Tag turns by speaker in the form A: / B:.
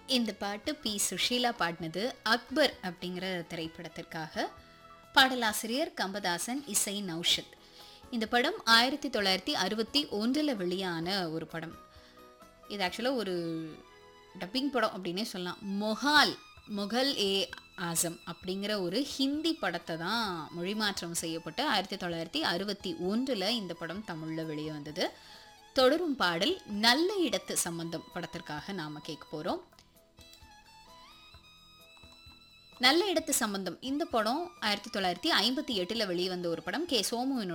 A: இந்த பாட்டு பி சுஷீலா பாடினது அக்பர் அப்படிங்கிற திரைப்படத்திற்காக பாடலாசிரியர் கம்பதாசன் இசை நௌஷத் இந்த படம் ஆயிரத்தி தொள்ளாயிரத்தி அறுபத்தி ஒன்றில் வெளியான ஒரு படம் இது ஆக்சுவலாக ஒரு டப்பிங் படம் அப்படின்னே சொல்லலாம் மொஹால் முகல் ஏ ஆசம் அப்படிங்கிற ஒரு ஹிந்தி படத்தை தான் மொழிமாற்றம் செய்யப்பட்டு ஆயிரத்தி தொள்ளாயிரத்தி அறுபத்தி ஒன்றில் இந்த படம் தமிழில் வெளியே வந்தது தொடரும் பாடல் நல்ல இடத்து சம்பந்தம் படத்திற்காக நாம் கேட்க போகிறோம் நல்ல இடத்து சம்பந்தம் இந்த படம் ஆயிரத்தி தொள்ளாயிரத்தி ஐம்பத்தி எட்டில் வெளிவந்த ஒரு படம் கே சோமுவினோட